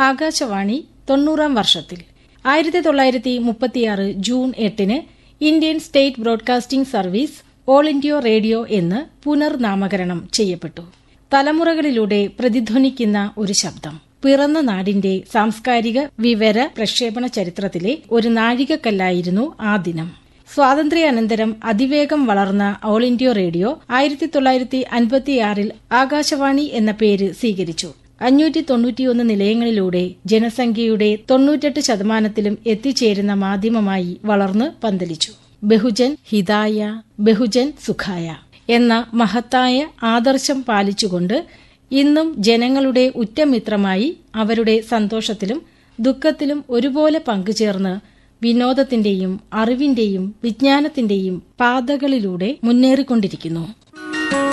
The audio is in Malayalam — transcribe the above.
ആകാശവാണി തൊണ്ണൂറാം വർഷത്തിൽ ആയിരത്തി തൊള്ളായിരത്തി മുപ്പത്തിയാറ് ജൂൺ എട്ടിന് Indian state broadcasting service All India Radio എന്ന് പുനർനാമകരണം ചെയ്യപ്പെട്ടു തലമുറകളിലൂടെ പ്രതിധ്വനിക്കുന്ന ഒരു ശബ്ദം പിറന്ന നാടിന്റെ സാംസ്കാരിക വിവര പ്രക്ഷേപണ ചരിത്രത്തിലെ ഒരു നാഴികക്കല്ലായിരുന്നു ആ ദിനം സ്വാതന്ത്ര്യാനന്തരം അതിവേഗം വളർന്ന ഓൾ ഇന്ത്യ റേഡിയോ ആയിരത്തി തൊള്ളായിരത്തി അൻപത്തിയാറിൽ ആകാശവാണി എന്ന പേര് സ്വീകരിച്ചു അഞ്ഞൂറ്റി തൊണ്ണൂറ്റിയൊന്ന് നിലയങ്ങളിലൂടെ ജനസംഖ്യയുടെ തൊണ്ണൂറ്റെട്ട് ശതമാനത്തിലും എത്തിച്ചേരുന്ന മാധ്യമമായി വളർന്ന് പന്തലിച്ചു ബഹുജൻ ഹിതായ ബഹുജൻ സുഖായ എന്ന മഹത്തായ ആദർശം പാലിച്ചുകൊണ്ട് ഇന്നും ജനങ്ങളുടെ ഉറ്റമിത്രമായി അവരുടെ സന്തോഷത്തിലും ദുഃഖത്തിലും ഒരുപോലെ പങ്കുചേർന്ന് വിനോദത്തിന്റെയും അറിവിന്റെയും വിജ്ഞാനത്തിന്റെയും പാതകളിലൂടെ മുന്നേറിക്കൊണ്ടിരിക്കുന്നു